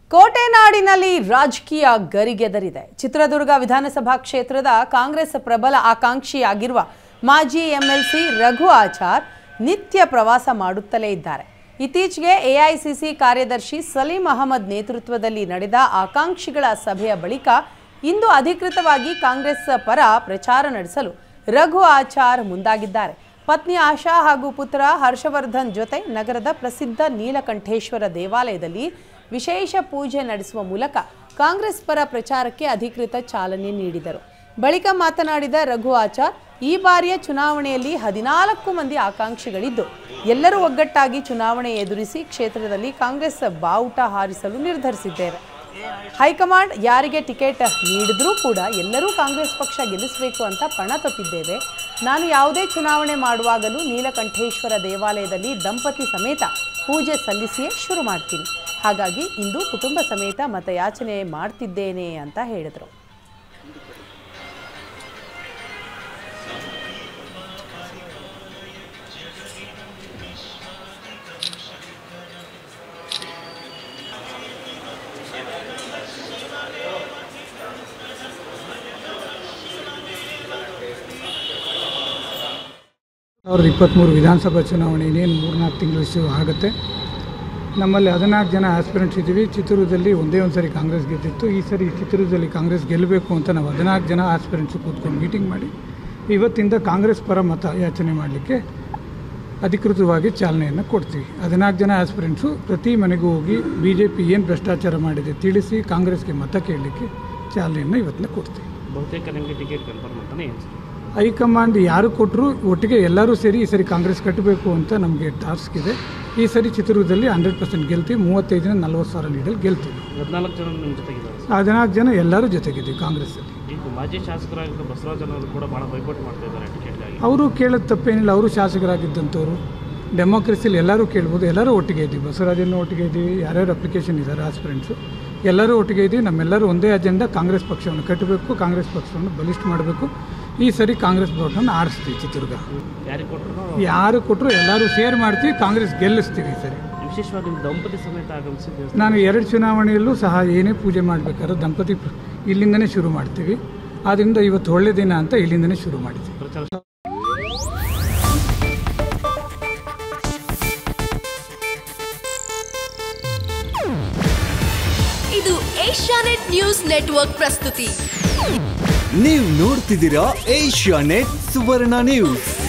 ಕೋಟೆನಾಡಿನಲ್ಲಿ ರಾಜಕೀಯ ಗರಿಗೆದರಿದೆ ಚಿತ್ರದುರ್ಗ ವಿಧಾನಸಭಾ ಕ್ಷೇತ್ರದ ಕಾಂಗ್ರೆಸ್ ಪ್ರಬಲ ಆಕಾಂಕ್ಷಿಯಾಗಿರುವ ಮಾಜಿ ಎಂಎಲ್ಸಿ ರಘು ಆಚಾರ್ ನಿತ್ಯ ಪ್ರವಾಸ ಮಾಡುತ್ತಲೇ ಇದ್ದಾರೆ ಇತ್ತೀಚೆಗೆ ಎಐಸಿಸಿ ಕಾರ್ಯದರ್ಶಿ ಸಲೀಂ ಅಹಮದ್ ನೇತೃತ್ವದಲ್ಲಿ ನಡೆದ ಆಕಾಂಕ್ಷಿಗಳ ಸಭೆಯ ಬಳಿಕ ಇಂದು ಅಧಿಕೃತವಾಗಿ ಕಾಂಗ್ರೆಸ್ ಪರ ಪ್ರಚಾರ ನಡೆಸಲು ರಘು ಆಚಾರ್ ಮುಂದಾಗಿದ್ದಾರೆ ಪತ್ನಿ ಆಶಾ ಹಾಗೂ ಪುತ್ರ ಹರ್ಷವರ್ಧನ್ ಜೊತೆ ನಗರದ ಪ್ರಸಿದ್ಧ ನೀಲಕಂಠೇಶ್ವರ ದೇವಾಲಯದಲ್ಲಿ ವಿಶೇಷ ಪೂಜೆ ನಡೆಸುವ ಮೂಲಕ ಕಾಂಗ್ರೆಸ್ ಪರ ಪ್ರಚಾರಕ್ಕೆ ಅಧಿಕೃತ ಚಾಲನೆ ನೀಡಿದರು ಬಳಿಕ ಮಾತನಾಡಿದ ರಘು ಆಚಾರ್ ಈ ಬಾರಿಯ ಚುನಾವಣೆಯಲ್ಲಿ ಹದಿನಾಲ್ಕು ಮಂದಿ ಆಕಾಂಕ್ಷಿಗಳಿದ್ದು ಎಲ್ಲರೂ ಒಗ್ಗಟ್ಟಾಗಿ ಚುನಾವಣೆ ಎದುರಿಸಿ ಕ್ಷೇತ್ರದಲ್ಲಿ ಕಾಂಗ್ರೆಸ್ ಬಾವುಟ ಹಾರಿಸಲು ನಿರ್ಧರಿಸಿದ್ದೇವೆ ಹೈಕಮಾಂಡ್ ಯಾರಿಗೆ ಟಿಕೆಟ್ ನೀಡಿದ್ರೂ ಕೂಡ ಎಲ್ಲರೂ ಕಾಂಗ್ರೆಸ್ ಪಕ್ಷ ಗೆಲ್ಲಿಸಬೇಕು ಅಂತ ಪಣ ತೊಟ್ಟಿದ್ದೇವೆ ನಾನು ಯಾವುದೇ ಚುನಾವಣೆ ಮಾಡುವಾಗಲೂ ನೀಲಕಂಠೇಶ್ವರ ದೇವಾಲಯದಲ್ಲಿ ದಂಪತಿ ಸಮೇತ ಪೂಜೆ ಸಲ್ಲಿಸಿಯೇ ಶುರು ಮಾಡ್ತೀನಿ ಹಾಗಾಗಿ ಇಂದು ಕುಟುಂಬ ಸಮೇತ ಮತಯಾಚನೆ ಮಾಡ್ತಿದ್ದೇನೆ ಅಂತ ಹೇಳಿದರು ಸಾವಿರದ ಇಪ್ಪತ್ತ್ಮೂರು ವಿಧಾನಸಭಾ ಚುನಾವಣೆ ಇನ್ನೇನು ಮೂರ್ನಾಲ್ಕು ತಿಂಗಳು ಶು ಆಗುತ್ತೆ ನಮ್ಮಲ್ಲಿ ಹದಿನಾಲ್ಕು ಜನ ಆಸ್ಪಿರೆಂಟ್ಸ್ ಇದ್ದೀವಿ ಚಿತ್ರದುರ್ಗದಲ್ಲಿ ಒಂದೇ ಒಂದು ಸರಿ ಕಾಂಗ್ರೆಸ್ ಗೆದ್ದಿತ್ತು ಈ ಸರಿ ಚಿತ್ರದುರ್ಗದಲ್ಲಿ ಕಾಂಗ್ರೆಸ್ ಗೆಲ್ಲಬೇಕು ಅಂತ ನಾವು ಹದಿನಾಲ್ಕು ಜನ ಆಸ್ಪಿರೆಂಟ್ಸು ಕೂತ್ಕೊಂಡು ಮೀಟಿಂಗ್ ಮಾಡಿ ಇವತ್ತಿಂದ ಕಾಂಗ್ರೆಸ್ ಪರ ಮತ ಯಾಚನೆ ಮಾಡಲಿಕ್ಕೆ ಅಧಿಕೃತವಾಗಿ ಚಾಲನೆಯನ್ನು ಕೊಡ್ತೀವಿ ಹದಿನಾಲ್ಕು ಜನ ಆಸ್ಪಿರೆಂಟ್ಸು ಪ್ರತಿ ಮನೆಗೂ ಹೋಗಿ ಬಿ ಜೆ ಪಿ ಏನು ಭ್ರಷ್ಟಾಚಾರ ಮಾಡಿದೆ ತಿಳಿಸಿ ಕಾಂಗ್ರೆಸ್ಗೆ ಮತ ಕೇಳಲಿಕ್ಕೆ ಚಾಲನೆಯನ್ನು ಇವತ್ತಿನ ಕೊಡ್ತೀವಿ ಬಹುತೇಕ ನಿಮಗೆ ಟಿಕೆಟ್ ಕನ್ಫರ್ಮ್ ಅಂತಾನೆ ಅನ್ಸುತ್ತೆ ಹೈಕಮಾಂಡ್ ಯಾರು ಕೊಟ್ಟರು ಒಟ್ಟಿಗೆ ಎಲ್ಲರೂ ಸೇರಿ ಈ ಸರಿ ಕಾಂಗ್ರೆಸ್ ಕಟ್ಟಬೇಕು ಅಂತ ನಮಗೆ ಟಾಸ್ಕ್ ಇದೆ ಈ ಸರಿ ಚಿತ್ರದುರ್ಗದಲ್ಲಿ ಹಂಡ್ರೆಡ್ ಪರ್ಸೆಂಟ್ ಗೆಲ್ತೀವಿ ಮೂವತ್ತೈದರಿಂದ ನಲ್ವತ್ತು ಸಾವಿರ ಲೀಡಲ್ಲಿ ಗೆಲ್ತೀವಿ ಹದಿನಾಲ್ಕು ಜನ ನಿಮ್ಮ ಜೊತೆಗಿದ್ದಾರೆ ಸರ್ ಹದಿನಾಲ್ಕು ಜನ ಎಲ್ಲರೂ ಜೊತೆಗಿದ್ದೀವಿ ಕಾಂಗ್ರೆಸ್ಸಲ್ಲಿ ಈಗ ಮಾಜಿ ಶಾಸಕರಾಗಿದ್ದ ಬಸವರಾಜನವರು ಕೂಡ ಭಾಳ ಬೈಪೋಟ್ ಮಾಡ್ತಾ ಇದ್ದಾರೆ ಟಿಕೆಟ್ಗಾಗಿ ಅವರು ಕೇಳೋದು ತಪ್ಪೇನಿಲ್ಲ ಅವರು ಶಾಸಕರಾಗಿದ್ದಂಥವ್ರು ಡೆಮೋಕ್ರಸಿಲಿ ಎಲ್ಲರೂ ಕೇಳ್ಬೋದು ಎಲ್ಲರೂ ಒಟ್ಟಿಗೆ ಇದ್ದೀವಿ ಬಸವರಾಜನ್ನು ಒಟ್ಟಿಗೆ ಇದ್ದೀವಿ ಯಾರ್ಯಾರು ಅಪ್ಲಿಕೇಶನ್ ಇದ್ದಾರೆ ಆಸ್ಪಿರೆಂಟ್ಸು ಎಲ್ಲರೂ ಒಟ್ಟಿಗೆ ಇದ್ದೀವಿ ನಮ್ಮೆಲ್ಲರೂ ಒಂದೇ ಅಜೆಂಡಾ ಕಾಂಗ್ರೆಸ್ ಪಕ್ಷವನ್ನು ಕಟ್ಟಬೇಕು ಕಾಂಗ್ರೆಸ್ ಪಕ್ಷವನ್ನು ಬಲಿಷ್ಠ ಮಾಡಬೇಕು ಈ ಸರಿ ಕಾಂಗ್ರೆಸ್ ಭೋಟನ್ನು ಆರಿಸ್ತೀವಿ ಚಿತ್ರದುರ್ಗ ಯಾರಿಗೆ ಕೊಟ್ಟರು ಯಾರು ಕೊಟ್ಟರು ಎಲ್ಲರೂ ಶೇರ್ ಮಾಡ್ತೀವಿ ಕಾಂಗ್ರೆಸ್ ಗೆಲ್ಲಿಸ್ತೀವಿ ಈ ಸರಿ ವಿಶೇಷವಾಗಿ ನಿಮ್ಮ ದಂಪತಿ ಸಮೇತ ಆಗಮಿಸಿ ದೇವಸ್ಥಾನ ನಾನು ಎರಡು ಚುನಾವಣೆಯಲ್ಲೂ ಸಹ ಏನೇ ಪೂಜೆ ಮಾಡಬೇಕಾದ್ರೂ ದಂಪತಿ ಪ್ರ- ಇಲ್ಲಿಂದನೇ ಶುರು ಮಾಡ್ತೀವಿ ಆದ್ದರಿಂದ ಇವತ್ತು ಒಳ್ಳೆ ದಿನ ಅಂತ ಇಲ್ಲಿಂದನೇ ಶುರು ಮಾಡಿದ್ವಿ ಪ್ರಚಾರ ಇದು ಏಷ್ಯಾನೆಟ್ ನ್ಯೂಸ್ ನೆಟ್ವರ್ಕ್ ಪ್ರಸ್ತುತಿ ನೀವು ನೋಡ್ತಿದ್ದೀರಾ ಏಷ್ಯಾ ನೆಟ್ ಸುವರ್ಣ ನ್ಯೂಸ್